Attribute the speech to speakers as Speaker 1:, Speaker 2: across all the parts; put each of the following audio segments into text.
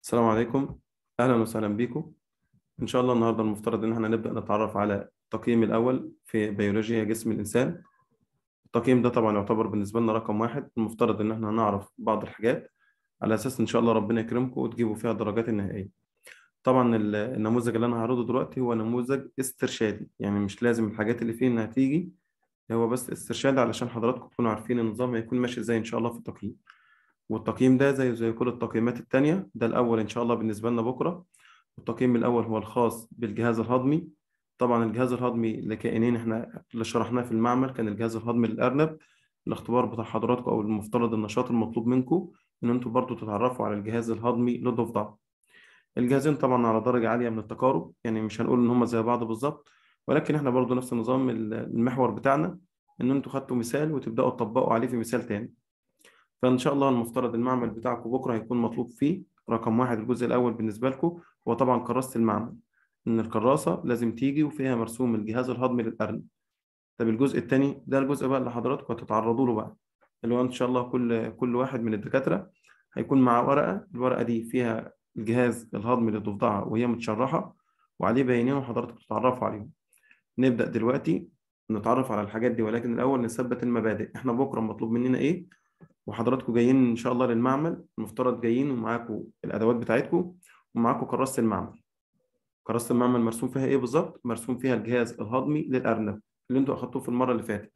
Speaker 1: السلام عليكم اهلا وسهلا بكم ان شاء الله النهارده المفترض ان احنا نبدا نتعرف على التقييم الاول في بيولوجيا جسم الانسان التقييم ده طبعا يعتبر بالنسبه لنا رقم واحد المفترض ان احنا نعرف بعض الحاجات على اساس ان شاء الله ربنا يكرمكم وتجيبوا فيها الدرجات النهائيه طبعا ال- النموذج اللي انا هعرضه دلوقتي هو نموذج استرشادي يعني مش لازم الحاجات اللي فيه انها تيجي هو بس استرشادي علشان حضراتكم تكونوا عارفين النظام هيكون ماشي ازاي ان شاء الله في التقييم والتقييم ده زي زي كل التقييمات التانية ده الأول إن شاء الله بالنسبة لنا بكرة التقييم الأول هو الخاص بالجهاز الهضمي طبعا الجهاز الهضمي لكائنين احنا اللي شرحناه في المعمل كان الجهاز الهضمي للأرنب الاختبار بتاع حضراتكم أو المفترض النشاط المطلوب منكم إن أنتوا برضو تتعرفوا على الجهاز الهضمي للضفدع الجهازين طبعا على درجة عالية من التقارب يعني مش هنقول إن هما زي بعض بالظبط ولكن احنا برضو نفس النظام المحور بتاعنا إن أنتوا خدتوا مثال وتبدأوا تطبقوا عليه في مثال تاني فإن شاء الله المفترض المعمل بتاعكم بكرة هيكون مطلوب فيه رقم واحد الجزء الأول بالنسبة لكم هو طبعا كراسة المعمل إن الكراسة لازم تيجي وفيها مرسوم الجهاز الهضمي للأرنب طب الجزء التاني ده الجزء بقى اللي حضراتكم هتتعرضوا له بقى اللي هو إن شاء الله كل كل واحد من الدكاترة هيكون معاه ورقة الورقة دي فيها الجهاز الهضمي للضفدعة وهي متشرحة وعليه بيانين وحضراتكم تتعرفوا عليهم نبدأ دلوقتي نتعرف على الحاجات دي ولكن الأول نثبت المبادئ إحنا بكرة مطلوب مننا إيه وحضراتكم جايين ان شاء الله للمعمل المفترض جايين ومعاكم الادوات بتاعتكم ومعاكم كراسه المعمل كراسه المعمل مرسوم فيها ايه بالظبط مرسوم فيها الجهاز الهضمي للارنب اللي انتوا اخدتوه في المره اللي فاتت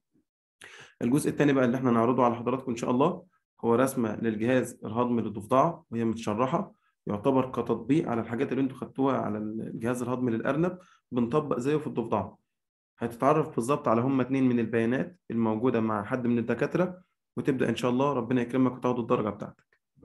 Speaker 1: الجزء الثاني بقى اللي احنا نعرضه على حضراتكم ان شاء الله هو رسمه للجهاز الهضمي للضفدعه وهي متشرحه يعتبر كتطبيق على الحاجات اللي انتوا خدتوها على الجهاز الهضمي للارنب بنطبق زيه في الضفدعه هتتعرف بالظبط على هم اتنين من البيانات الموجوده مع حد من الدكاتره وتبدا ان شاء الله ربنا يكرمك وتاخد الدرجه بتاعتك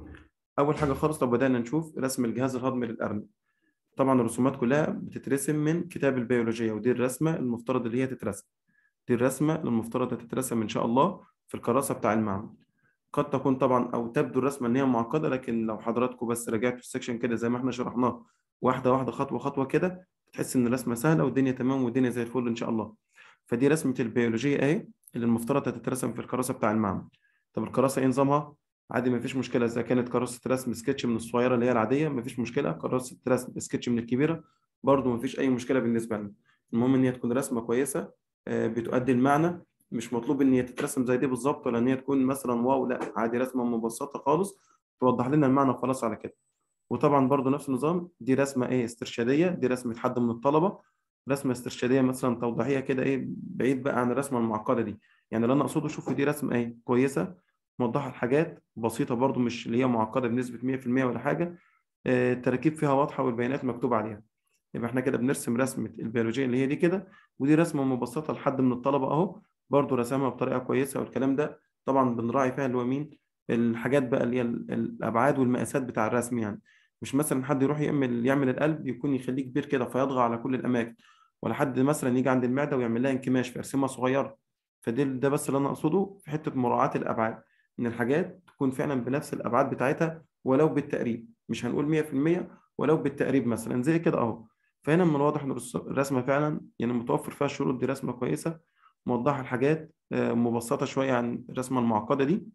Speaker 1: اول حاجه خالص لو بدانا نشوف رسم الجهاز الهضمي للارنب طبعا الرسومات كلها بتترسم من كتاب البيولوجيا ودي الرسمه المفترض اللي هي تترسم دي الرسمه المفترض تترسم ان شاء الله في الكراسه بتاع المعمل قد تكون طبعا او تبدو الرسمه ان هي معقده لكن لو حضراتكم بس رجعتوا السكشن كده زي ما احنا شرحناه واحده واحده خطوه خطوه كده تحس ان الرسمه سهله والدنيا تمام والدنيا زي الفل ان شاء الله فدي رسمه البيولوجيا اهي اللي المفترض هتترسم في الكراسه بتاع المعمل طب الكراسه ايه نظامها؟ عادي مفيش مشكله اذا كانت كراسه رسم سكتش من الصغيره اللي هي العاديه مفيش مشكله كراسه رسم سكتش من الكبيره برضو مفيش اي مشكله بالنسبه لنا المهم ان هي تكون رسمه كويسه بتؤدي المعنى مش مطلوب ان هي تترسم زي دي بالظبط ولا ان هي تكون مثلا واو لا عادي رسمه مبسطه خالص توضح لنا المعنى وخلاص على كده وطبعا برضو نفس النظام دي رسمه ايه استرشاديه دي رسمه حد من الطلبه رسمه استرشاديه مثلا توضيحيه كده ايه بعيد بقى عن الرسمه المعقده دي يعني اللي انا اقصده شوفوا دي رسمه ايه كويسه موضحه الحاجات بسيطه برضو مش اللي هي معقده بنسبه 100% ولا حاجه آه، التراكيب فيها واضحه والبيانات مكتوب عليها يبقى احنا كده بنرسم رسمه البيولوجيه اللي هي دي كده ودي رسمه مبسطه لحد من الطلبه اهو برضو رسمها بطريقه كويسه والكلام ده طبعا بنراعي فيها اللي هو مين الحاجات بقى اللي هي الابعاد والمقاسات بتاع الرسم يعني مش مثلا حد يروح يعمل يعمل القلب يكون يخليه كبير كده فيطغى على كل الاماكن ولا حد مثلا يجي عند المعده ويعمل لها انكماش فيرسمها صغيره فده ده بس اللي انا اقصده في حته مراعاه الابعاد ان الحاجات تكون فعلا بنفس الابعاد بتاعتها ولو بالتقريب مش هنقول 100% ولو بالتقريب مثلا زي كده اهو فهنا من الواضح ان الرسمه فعلا يعني متوفر فيها الشروط دي رسمه كويسه موضحه الحاجات مبسطه شويه عن الرسمه المعقده دي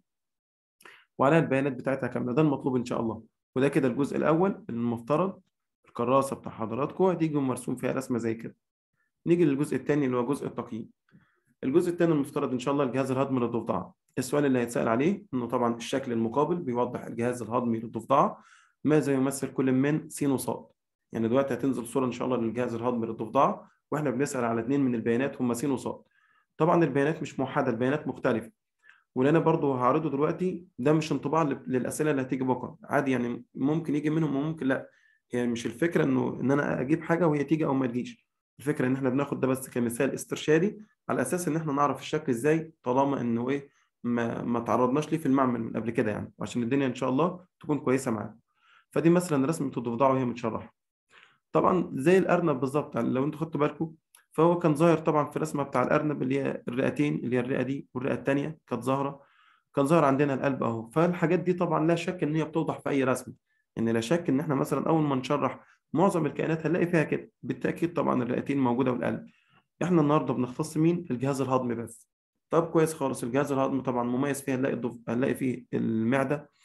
Speaker 1: وعليها البيانات بتاعتها كامله ده المطلوب ان شاء الله وده كده الجزء الاول المفترض الكراسه بتاع حضراتكم هتيجي مرسوم فيها رسمه زي كده نيجي للجزء الثاني اللي هو جزء التقييم الجزء الثاني المفترض ان شاء الله الجهاز الهضمي للضفدعه السؤال اللي هيتسال عليه انه طبعا الشكل المقابل بيوضح الجهاز الهضمي للضفدعه ماذا يمثل كل من س وصاد يعني دلوقتي هتنزل صوره ان شاء الله للجهاز الهضمي للضفدعه واحنا بنسال على اثنين من البيانات هم س وصاد طبعا البيانات مش موحده البيانات مختلفه واللي انا برضو هعرضه دلوقتي ده مش انطباع للاسئله اللي هتيجي بكره عادي يعني ممكن يجي منهم وممكن لا هي يعني مش الفكره انه ان انا اجيب حاجه وهي تيجي او ما تجيش الفكره ان احنا بناخد ده بس كمثال استرشادي على اساس ان احنا نعرف الشكل ازاي طالما انه ايه ما ما تعرضناش ليه في المعمل من قبل كده يعني وعشان الدنيا ان شاء الله تكون كويسه معانا فدي مثلا رسمه الضفدعه وهي متشرحه طبعا زي الارنب بالظبط يعني لو انتوا خدتوا بالكم فهو كان ظاهر طبعا في الرسمه بتاع الارنب اللي هي الرئتين اللي هي الرئه دي والرئه الثانيه كانت ظاهره كان ظاهر عندنا القلب اهو فالحاجات دي طبعا لا شك ان هي بتوضح في اي رسمه يعني لا شك ان احنا مثلا اول ما نشرح معظم الكائنات هنلاقي فيها كده بالتاكيد طبعا الرئتين موجوده والقلب احنا النهارده بنختص مين الجهاز الهضمي بس طب كويس خالص الجهاز الهضمي طبعا مميز فيه هنلاقي الضف... هنلاقي فيه المعده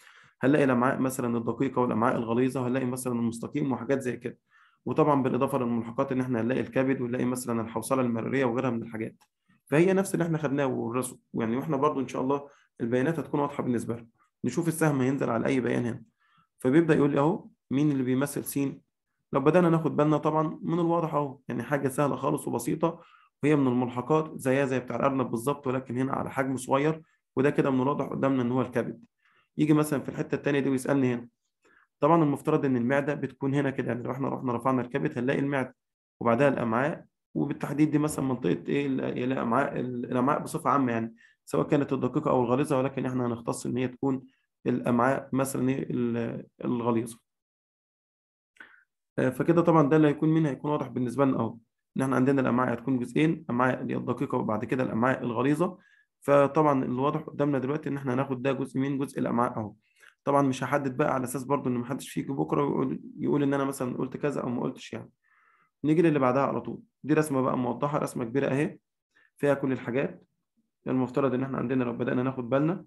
Speaker 1: هنلاقي الامعاء مثلا الدقيقه والامعاء الغليظه وهنلاقي مثلا المستقيم وحاجات زي كده وطبعا بالاضافه للملحقات ان احنا هنلاقي الكبد ونلاقي مثلا الحوصله المراريه وغيرها من الحاجات فهي نفس اللي احنا خدناه والرسم يعني واحنا برضو ان شاء الله البيانات هتكون واضحه بالنسبه لنا نشوف السهم هينزل على اي بيان هنا فبيبدا يقول لي اهو مين اللي بيمثل س لو بدانا ناخد بالنا طبعا من الواضح اهو يعني حاجه سهله خالص وبسيطه وهي من الملحقات زيها زي بتاع الارنب بالظبط ولكن هنا على حجم صغير وده كده من الواضح قدامنا ان هو الكبد يجي مثلا في الحته الثانيه دي ويسالني هنا طبعا المفترض ان المعده بتكون هنا كده يعني لو احنا رحنا رفعنا الكبد هنلاقي المعده وبعدها الامعاء وبالتحديد دي مثلا منطقه ايه الامعاء الامعاء بصفه عامه يعني سواء كانت الدقيقه او الغليظه ولكن احنا هنختص ان هي تكون الامعاء مثلا ايه الغليظه فكده طبعا ده اللي هيكون مين هيكون واضح بالنسبه لنا اهو ان احنا عندنا الامعاء هتكون جزئين امعاء اللي هي الدقيقه وبعد كده الامعاء الغليظه فطبعا الواضح قدامنا دلوقتي ان احنا هناخد ده جزء من جزء الامعاء اهو طبعا مش هحدد بقى على اساس برضو ان محدش فيكم بكره يقول, يقول ان انا مثلا قلت كذا او ما قلتش يعني نيجي للي بعدها على طول دي رسمه بقى موضحه رسمه كبيره اهي فيها كل الحاجات المفترض ان احنا عندنا لو بدانا ناخد بالنا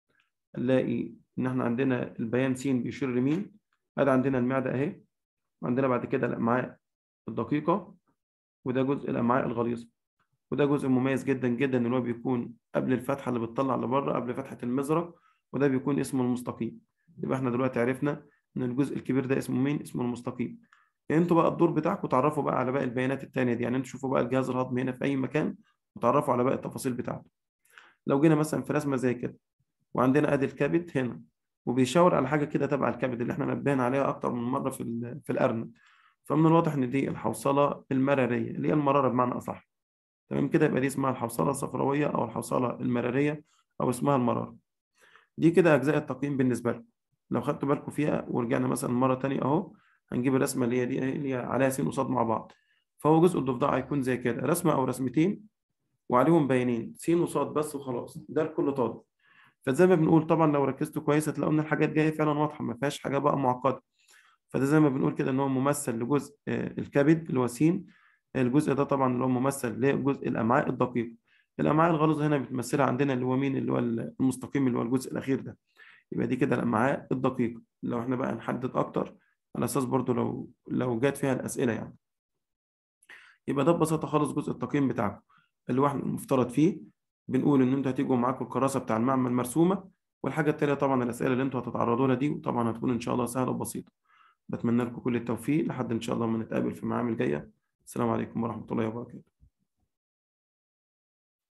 Speaker 1: نلاقي ان احنا عندنا البيان س بيشير لمين ادي عندنا المعده اهي وعندنا بعد كده الامعاء الدقيقه وده جزء الامعاء الغليظه وده جزء مميز جدا جدا ان هو بيكون قبل الفتحه اللي بتطلع لبره قبل فتحه المزرق وده بيكون اسمه المستقيم يبقى احنا دلوقتي عرفنا ان الجزء الكبير ده اسمه مين اسمه المستقيم يعني انتوا بقى الدور بتاعكم تعرفوا بقى على باقي البيانات التانية دي يعني انتوا شوفوا بقى الجهاز الهضمي هنا في اي مكان وتعرفوا على باقي التفاصيل بتاعته لو جينا مثلا في رسمه زي كده وعندنا ادي الكبد هنا وبيشاور على حاجه كده تبع الكبد اللي احنا نبهنا عليها اكتر من مره في في الارنب فمن الواضح ان دي الحوصله المراريه اللي هي المراره بمعنى اصح تمام كده يبقى دي اسمها الحوصله الصفراويه او الحوصله المراريه او اسمها المراره دي كده اجزاء التقييم بالنسبه لكم لو خدتوا بالكم فيها ورجعنا مثلا مره ثانيه اهو هنجيب الرسمه اللي هي دي اللي هي عليها س وصاد مع بعض فهو جزء الضفدع هيكون زي كده رسمه او رسمتين وعليهم بيانين س وصاد بس وخلاص ده لكل طالب فزي ما بنقول طبعا لو ركزتوا كويس هتلاقوا ان الحاجات جايه فعلا واضحه ما فيهاش حاجه بقى معقده فده زي ما بنقول كده ان هو ممثل لجزء الكبد اللي هو س الجزء ده طبعا اللي هو ممثل لجزء الامعاء الدقيق الامعاء الغليظه هنا بتمثلها عندنا اللي هو مين اللي هو المستقيم اللي هو الجزء الاخير ده يبقى دي كده الامعاء الدقيقه لو احنا بقى نحدد اكتر على اساس برضو لو لو جات فيها الاسئله يعني يبقى ده ببساطه خالص جزء التقييم بتاعكم اللي هو احنا المفترض فيه بنقول ان انتوا هتيجوا معاكم الكراسه بتاع المعمل مرسومه والحاجه التانيه طبعا الاسئله اللي انتوا هتتعرضوا لها دي وطبعا هتكون ان شاء الله سهله وبسيطه بتمنى لكم كل التوفيق لحد ان شاء الله ما نتقابل في معامل جايه السلام عليكم ورحمه الله وبركاته